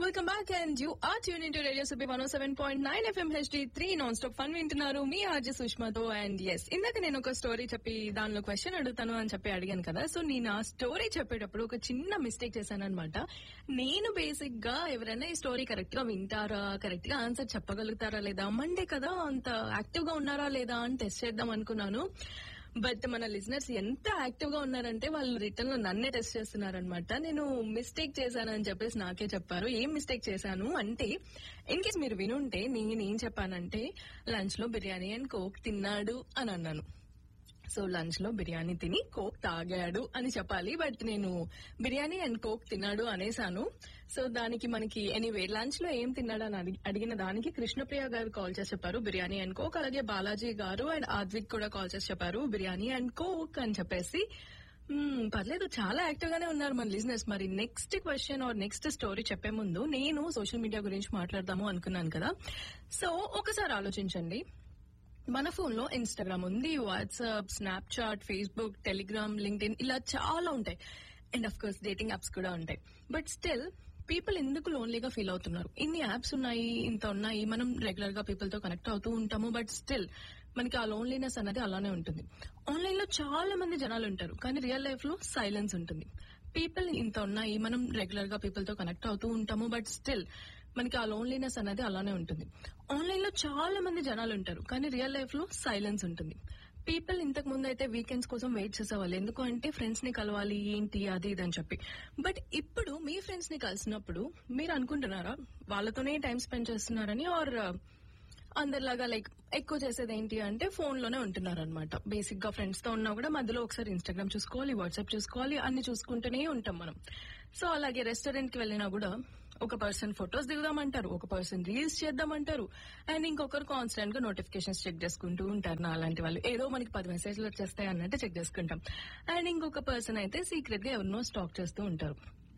welcome back and you are tune in to radio సుబి one seven point nine FM HD three non stop fun వింటున్నారు మీ RJ సుష్మాతో and yes ఇందాక నేను ఒక story చెప్పి దానిలో క్వశ్చన్ అడుగుతాను అని చెప్పి అడిగాను కదా సో నేను ఆ స్టోరీ చెప్పేటప్పుడు ఒక చిన్న మిస్టేక్ చేశాను అనమాట నేను బేసిక్ గా ఎవరైనా ఈ స్టోరీ కరెక్ట్ గా వింటారా కరెక్ట్ గా ఆన్సర్ చెప్పగలుగుతారా లేదా మండే కదా అంత యాక్టివ్ గా ఉన్నారా లేదా అని టెస్ట్ చేద్దాం అనుకున్నాను బట్ మన లిజనర్స్ ఎంత యాక్టివ్ గా ఉన్నారంటే వాళ్ళు రిటర్న్ లో నన్నే టెస్ట్ చేస్తున్నారనమాట నేను మిస్టేక్ చేశానని చెప్పేసి నాకే చెప్పారు ఏం మిస్టేక్ చేశాను అంటే ఇన్ కేస్ మీరు వినుంటే నేను ఏం చెప్పానంటే లంచ్ లో బిర్యానీ అండ్ కోక్ తిన్నాడు అని అన్నాను సో లంచ్ లో బిర్యానీ తిని కోక్ తాగాడు అని చెప్పాలి బట్ నేను బిర్యానీ అండ్ కోక్ తిన్నాడు అనేసాను సో దానికి మనకి ఎనీవే లంచ్ లో ఏం తిన్నాడు అని అడిగి- అడిగిన దానికి కృష్ణప్రియ గారు కాల్ చేసి చెప్పారు బిర్యానీ అండ్ కోక్ అలాగే బాలాజీ గారు అండ్ ఆద్విక్ కూడా కాల్ చేసి చెప్పారు బిర్యానీ అండ్ కోక్ అని చెప్పేసి మ్మ్, పర్లేదు చాలా యాక్టివ్ గానే ఉన్నారు మన లిజినెస్ మరి next question or next story చెప్పే ముందు నేను సోషల్ మీడియా గురించి మాట్లాడదాము అనుకున్నాను కదా సో ఒకసారి ఆలోచించండి మన ఫోన్ లో ఇన్స్టాగ్రామ్ ఉంది WhatsApp Snapchat Facebook Telegram LinkedIn ఇలా చాలా ఉంటాయి and of course dating apps కూడా ఉంటాయి బట్ స్టిల్ పీపుల్ ఎందుకు లోన్లీగా ఫీల్ అవుతున్నారు ఇన్ని యాప్స్ ఉన్నాయి ఇంత ఉన్నాయి మనం రెగ్యులర్ గా పీపుల్ తో కనెక్ట్ అవుతూ ఉంటాము బట్ స్టిల్ మనకి ఆ లోన్లీనెస్ అనేది అలానే ఉంటుంది ఆన్లైన్ లో చాలా మంది జనాలు ఉంటారు కానీ రియల్ లైఫ్ లో సైలెన్స్ ఉంటుంది పీపుల్ ఇంత ఉన్నాయి మనం రెగ్యులర్ గా పీపుల్ తో కనెక్ట్ అవుతూ ఉంటాము బట్ స్టిల్ మనకి ఆ లోన్లీనెస్ అనేది అలానే ఉంటుంది ఆన్లైన్ లో చాలా మంది జనాలు ఉంటారు కానీ రియల్ లైఫ్ లో సైలెన్స్ ఉంటుంది పీపుల్ ఇంతకు ముందు అయితే వీకెండ్స్ కోసం వెయిట్ చేసేవాళ్ళు ఎందుకు అంటే ఫ్రెండ్స్ ని కలవాలి ఏంటి అది ఇది అని చెప్పి బట్ ఇప్పుడు మీ ఫ్రెండ్స్ ని కలిసినప్పుడు మీరు అనుకుంటున్నారా వాళ్ళతోనే టైం స్పెండ్ చేస్తున్నారని ఆర్ అందరిలాగా లైక్ ఎక్కువ చేసేది ఏంటి అంటే ఫోన్ లోనే ఉంటున్నారు అనమాట బేసిక్ గా ఫ్రెండ్స్ తో ఉన్నా కూడా మధ్యలో ఒకసారి ఇన్స్టాగ్రామ్ చూసుకోవాలి వాట్సాప్ చూసుకోవాలి అన్ని చూసుకుంటూనే ఉంటాం మనం సో అలాగే రెస్టారెంట్ కి వెళ్ళినా కూడా ఒక పర్సన్ ఫొటోస్ దిగుదామంటారు ఒక పర్సన్ రీల్స్ చేద్దామంటారు అండ్ ఇంకొకరు కాన్స్టెంట్ గా నోటిఫికేషన్స్ చెక్ చేసుకుంటూ ఉంటారు నా అలాంటి వాళ్ళు ఏదో మనకి పది మెసేజ్లు వచ్చేస్తాయి అన్నట్టు చెక్ చేసుకుంటాం అండ్ ఇంకొక పర్సన్ అయితే సీక్రెట్ గా ఎవరినో స్టాక్ చేస్తూ ఉంటారు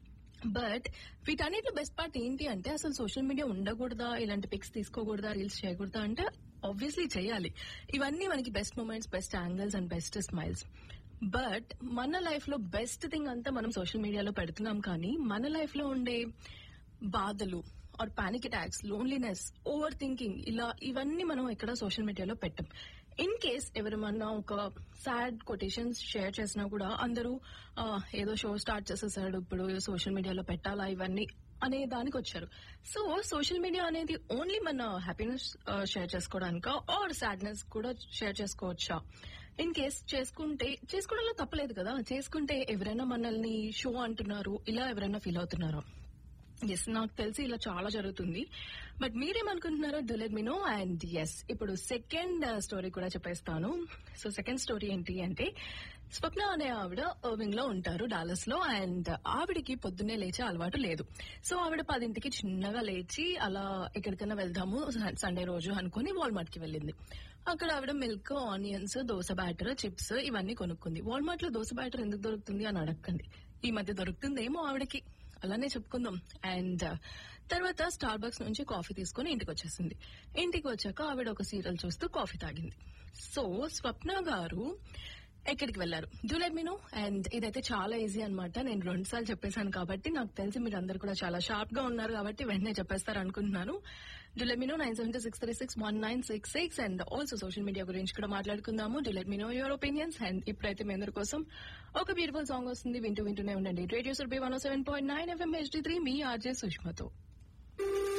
బట్ వీటన్నిటిలో బెస్ట్ పార్ట్ ఏంటి అంటే అసలు సోషల్ మీడియా ఉండకూడదా ఇలాంటి పిక్స్ తీసుకోకూడదా రీల్స్ చేయకూడదా అంటే ఆబ్వియస్లీ చేయాలి ఇవన్నీ మనకి best moments best angles and best smiles but మన లైఫ్ లో బెస్ట్ థింగ్ అంతా మనం సోషల్ మీడియాలో పెడుతున్నాం కానీ మన లైఫ్ లో ఉండే బాధలు or panic attacks loneliness overthinking ఇలా ఇవన్నీ మనం ఎక్కడ సోషల్ మీడియాలో పెట్టం ఇన్ కేస్ ఎవరమన్నా ఒక సాడ్ కొటేషన్స్ షేర్ చేసినా కూడా అందరూ "ఆ, ఏదో షో స్టార్ట్ చేసేసాడు ఇప్పుడు సోషల్ మీడియాలో పెట్టాలా ఇవన్నీ అనే దానికి వచ్చారు సో సోషల్ మీడియా అనేది ఓన్లీ మన హ్యాపీనెస్ షేర్ చేసుకోవడానికా ఆర్ సాడ్నెస్ కూడా షేర్ చేసుకోవచ్చా ఇన్ కేస్ చేసుకుంటే చేసుకోవడంలో తప్పలేదు కదా చేసుకుంటే ఎవరైనా మనల్ని షో అంటున్నారు ఇలా ఎవరైనా ఫీల్ అవుతున్నారా ఎస్ నాకు తెలిసి ఇలా చాలా జరుగుతుంది బట్ మీరేమనుకుంటున్నారో do let me know and yes ఇప్పుడు సెకండ్ స్టోరీ కూడా చెప్పేస్తాను సో సెకండ్ స్టోరీ ఏంటి అంటే స్వప్న అనే ఆవిడ ఓవింగ్ లో ఉంటారు డాలస్ లో అండ్ ఆవిడకి పొద్దున్నే లేచే అలవాటు లేదు సో ఆవిడ పదింటికి చిన్నగా లేచి అలా ఎక్కడికైనా వెళ్దాము సండే రోజు అనుకుని వాల్మార్ట్ కి వెళ్ళింది అక్కడ ఆవిడ milk onions dosa batter chips ఇవన్నీ కొనుక్కుంది వాల్మార్ట్ లో దోశ బ్యాటర్ ఎందుకు దొరుకుతుంది అని అడగండి ఈ మధ్య దొరుకుతుందేమో ఆవిడకి అలానే చెప్పుకుందాం అండ్ తర్వాత స్టార్ బక్స్ నుంచి కాఫీ తీసుకుని ఇంటికి వచ్చేసింది ఇంటికి వచ్చాక ఆవిడ ఒక సీరియల్ చూస్తూ కాఫీ తాగింది సో స్వప్న గారు ఎక్కడికి వెళ్లారు do let me know and ఇదైతే చాలా ఈజీ అన్నమాట నేను రెండు సార్లు చెప్పేశాను కాబట్టి నాకు తెలిసి మీరు అందరు కూడా చాలా షార్ప్ గా ఉన్నారు కాబట్టి వెంటనే చెప్పేస్తారు అనుకుంటున్నాను do let me know nine seven six three six one nine six six and also social media గురించి కూడా మాట్లాడుకుందాము do let me know your opinions and ఇప్పుడైతే మీ అందరి కోసం ఒక బ్యూటిఫుల్ సాంగ్ వస్తుంది వింటూ వింటూనే ఉండండి radio Surabhi one seven point nine FM HD three మీ ఆర్జే సుష్మతో